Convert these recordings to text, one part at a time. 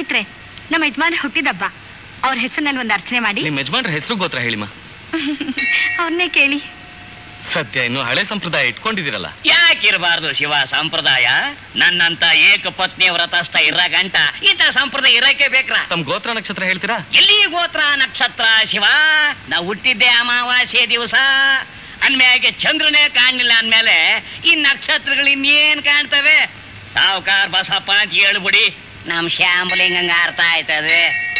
ಸ್ನೇಹಿತರೆ ನಮ್ಮ ಯಜಮಾನ್ರು ಹುಟ್ಟಿದಬ್ಬ ಅವ್ರ ಹೆಸರಿನಲ್ಲಿ ಒಂದು ಅರ್ಚನೆ ಮಾಡಿ ನಿಮ್ ಯಜಮಾನ್ರ ಹೆಸರು ಗೋತ್ರ ಹೇಳಿಮ್ಮ ಅವ್ರನ್ನೇ ಕೇಳಿ ಸದ್ಯ ಇನ್ನು ಹಳೆ ಸಂಪ್ರದಾಯ ಇಟ್ಕೊಂಡಿದ್ದೀರಲ್ಲ ಯಾಕಿರಬಾರ್ದು ಶಿವ ಸಂಪ್ರದಾಯ ನನ್ನಂತ ಏಕ ಪತ್ನಿ ವ್ರತಸ್ಥ ಇರ ಗಂಟ ಇಂಥ ಸಂಪ್ರದಾಯ ಇರಕ್ಕೆ ಬೇಕ್ರ ತಮ್ ಗೋತ್ರ ನಕ್ಷತ್ರ ಹೇಳ್ತೀರಾ ಎಲ್ಲಿ ಗೋತ್ರ ನಕ್ಷತ್ರ ಶಿವ ನಾ ಹುಟ್ಟಿದ್ದೆ ಅಮಾವಾಸ್ಯೆ ದಿವಸ ಅಂದ್ಮ್ಯಾಗೆ ಚಂದ್ರನೇ ಕಾಣಲಿಲ್ಲ ಅಂದ್ಮೇಲೆ ಈ ನಕ್ಷತ್ರಗಳು ಇನ್ನೇನ್ ಕಾಣ್ತವೆ ಸಾವುಕಾರ್ ಬಸಪ್ಪ ಅಂತ ಹೇಳ್ಬಿಡಿ ನಮ್ ಶ್ಯಾಂಬಲಿಂಗಂಗ ಅರ್ಥ ಆಯ್ತದೆ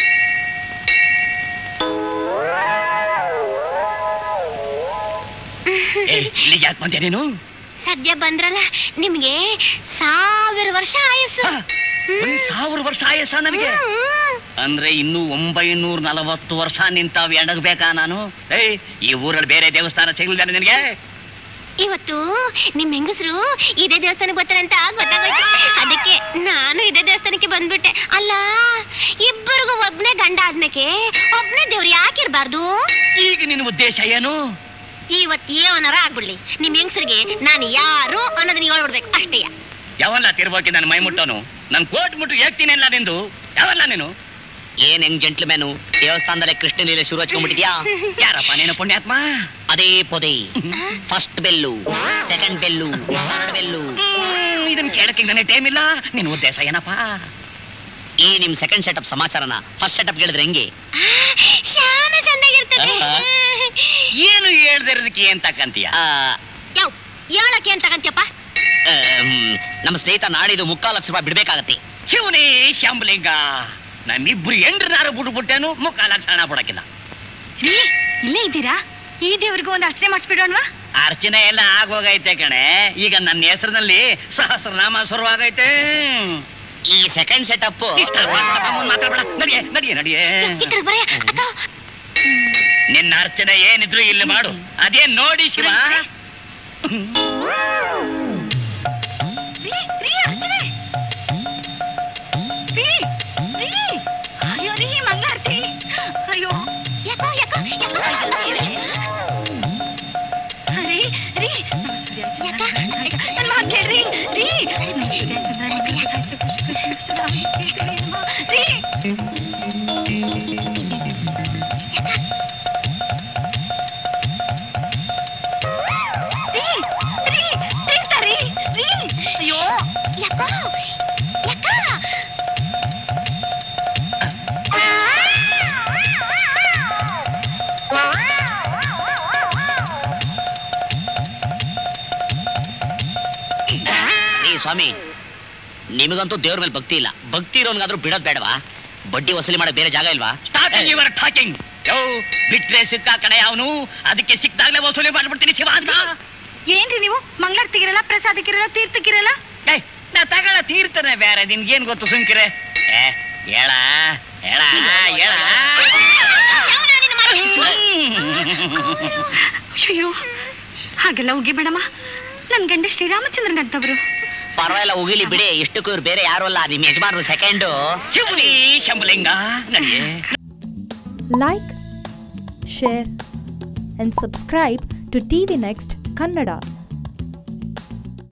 ಏ, ಇಲ್ಲಿಗೆ ಯಾಕೆ ಬಂದೆ ನೀನು ಸದ್ಯ ಬಂದ್ರಲ್ಲ ನಿಮ್ಗೆ ಸಾವಿರ ವರ್ಷ ಆಯಸ್ಸು ಹ, ಒಂದ್ ಸಾವಿರ ವರ್ಷ ಆಯಸ್ಸ ನನಗೆ ಹ್ಮ್. ಅಂದ್ರೆ ಇನ್ನು ಒಂಬೈನೂರ ನಲವತ್ತು ವರ್ಷ ನಿಂತಾವ್ ಎಣಗ್ಬೇಕಾ ನಾನು ಏಯ್ ಈ ಊರಲ್ಲಿ ಬೇರೆ ದೇವಸ್ಥಾನ ಸಿಗಲಿಲ್ಲ ನಿನಗೆ ಇವತ್ತು ನಿಮ್ ಹೆಂಗಸರು ಇದೇ ದೇವಸ್ಥಾನಕ್ಕೆ ಬರ್ತಾರಂತ ಗೊತ್ತಾಗೋಯ್ತು ಅದಕ್ಕೆ ನಾನು ಇದೇ ದೇವಸ್ಥಾನಕ್ಕೆ ಬಂದ್ಬಿಟ್ಟೆ ಅಲ್ಲ ಇಬ್ಬರಿಗೂ ಒಬ್ನೇ ಗಂಡ ಆದ್ಮೇಕೆ ಒಬ್ನೇ ದೇವ್ರು ಯಾಕಿರ್ಬಾರ್ದು ಈಗ ನಿನ್ನ ಉದ್ದೇಶ ಏನು ಇವತ್ ಏವನಾರ ಆಗ್ಬಿಡ್ಲಿ ನಿಮ್ ಹೆಂಗಸರಿಗೆ ನಾನು ಯಾರು ಅನ್ನೋದನ್ನ ಹೇಳ್ಬಿಡ್ಬೇಕು ಅಷ್ಟೇ ಯಾವಲ್ಲ ತಿರ್ಬೋಕಿ ನನ್ನ ಮೈ ಮುಟ್ಟೋನು ನನ್ ಕೋಟ್ ಮುಟ್ಟು ಹೇಳ್ತೀನಿ ಅಲ್ಲ ನಿಂದು ಯಾವಲ್ಲ ನೀನು ಏನ್ ಹೆಂಗ್ ಜಂಟ್ಲ್ಮ್ಯಾನು ದೇವಸ್ಥಾನದಲ್ಲೇ ಕೃಷ್ಣ ಲೀಲೆ ಶುರು ಹಚ್ಕೊಂಡ್ಬಿಟ್ಟಿದ್ಯಾ ಯಾರಪ್ಪ ನೀನು ಪುಣ್ಯಾತ್ಮ ಅದೇ ಪೊದೆ first bell second bell third bell ಹ್ಮ್, ಇದನ್ ಕೇಳಕ್ಕೆ ನನಗೆ ಟೈಮ್ ಇಲ್ಲ ನಿನ್ನ ಉದ್ದೇಶ ಏನಪ್ಪ ಈ ನಿಮ್ ಸೆಕೆಂಡ್ ಸೆಟಪ್ ಸಮಾಚಾರನ ಫಸ್ಟ್ ಸೆಟಪ್ ಕೇಳಿದ್ರೆ ಹೆಂಗೆ ಶಾನ ಚೆನ್ನಾಗಿರ್ತದೆ ಏನು ಹೇಳ್ದಿರೋದಕ್ಕೆ ಏನ್ ತಕ್ಕಂತೀಯ ಆ, ಯಾವ ಹೇಳಕ್ಕೆ ಏನ್ ತಗಂತ್ಯಪ್ಪ ಆಮ್, ನಮ್ಮ ಸ್ನೇಹಿತ ನಾಡಿದ್ದು ಮುಕ್ಕಾಲು ಲಕ್ಷ ರೂಪಾಯಿ ಬಿಡ್ಬೇಕಾಗತ್ತೆ ಶಿವನೇ ಶಂಬಲಿಂಗ ನಮ್ಮಿಬ್ರು ಎಂಡ್ರನಾರು ಬಿಟ್ಬಿಟ್ಟೇನು ಮುಖ ಲಕ್ಷ ಹಣ ಬಿಡಕ್ಕಿಲ್ಲ ರೀ ಇಲ್ಲೇ ಇದ್ದೀರಾ ಈ ದೇವ್ರಿಗೂ ಒಂದು ಅರ್ಚನೆ ಮಾಡಿಸ್ಬಿಡೋಣವಾ ಅರ್ಚನೆ ಎಲ್ಲ ಆಗೋಗೈತೆ ಕಣೆ ಈಗ ನನ್ನ ಹೆಸರಿನಲ್ಲಿ ಸಹಸ್ರನಾಮ ಶುರುವಾಗೈತೆ ಈ ಸೆಕೆಂಡ್ ಸೆಟಪ್ ಇಷ್ಟ ಮಾತಾಡ್ಬೇಡ, ಮುಂದ್ ಮಾತಾಡ್ಬೇಡ. ನಡಿಯೇ ನಡಿಯೇ ನಡಿಯೇ ಈ ಕಡೆ ಬರೆಯ ಅಕ್ಕ ನಿನ್ನ ಅರ್ಚನೆ ಏನಿದ್ರು ಇಲ್ಲಿ ಮಾಡು ಅದೇ ನೋಡಿ ಶಿವ ರೀ ರೀ ಅರ್ಚನೆ ರೀ ರೀ ಅಯ್ಯೋ ರೀ ಮಂಗಾರ್ತಿ ಅಯ್ಯೋ ಯಾಕೋ ಯಾಕೋ ಯಾಕೋ ರೀ ರೀ ಯಾಕ ನನ್ನ ಮಾತು ಕೇಳ್ರಿ ರೀ ರೀ ರೀ ರೀ ರೀ ಸರಿ ರೀ ಅಯ್ಯೋ ಯಾಕೋ ಯಾಕ ರೀ ಸ್ವಾಮಿ ನಿಮಗಂತೂ ದೇವ್ರ ಮೇಲೆ ಭಕ್ತಿ ಇಲ್ಲ ಭಕ್ತಿ ಇರೋನ್ಗಾದ್ರೂ ಬಿಡೋದ್ ಬೇಡವಾ ಬಡ್ಡಿ ವಸೂಲಿ ಮಾಡಕ್ ಬೇರೆ ಜಾಗ ಇಲ್ವಾ ಸ್ಟಾರ್ಟಿಂಗ್ ಇವರ್ ಟಾಕಿಂಗ್ ಯೋ ಬಿಟ್ರೆ ಸಿಕ್ಕ ಕಡೆ ಅವನು ಅದಕ್ಕೆ ಸಿಕ್ಕಾಗ್ಲೇ ವಸೂಲಿ ಮಾಡ್ಬಿಡ್ತೀನಿ ಶಿವ ಅಂತ ಏನ್ರಿ ನೀವು ಮಂಗಳಾರತಿಗಿರಲ್ಲ ಪ್ರಸಾದಕ್ಕಿರಲ್ಲ ತೀರ್ಥಕ್ಕಿರಲ್ಲ ಏಯ್ ನಾ ತಗೊಳ ತೀರ್ತಾನೆ ಬೇರೆ ನಿನ್ಗೇನ್ ಗೊತ್ತು ಸುಮ್ಕಿರೆ ಏ ಹೇಳ ಹೇಳ ಹೇಳ ಅಯ್ಯೋ ಹಾಗೆಲ್ಲ ಉಗಿಬೇಡಮ್ಮ ನನ್ ಗಂಡ ಶ್ರೀರಾಮಚಂದ್ರನಂತವ್ರು ಪರವಾಗಿಲ್ಲ ಉಗಿಲಿ ಬಿಡಿ ಇಷ್ಟಕ್ಕೂ ಇವ್ರು ಬೇರೆ ಯಾರು ಅಲ್ಲ ನಿಮ್ ಯಜಮಾನ್ರು ಸೆಕೆಂಡು ಶಿವನಿ ಶಂಬಲಿಂಗ ನಡಿಯೇ like, share, and subscribe to TV Next Kannada.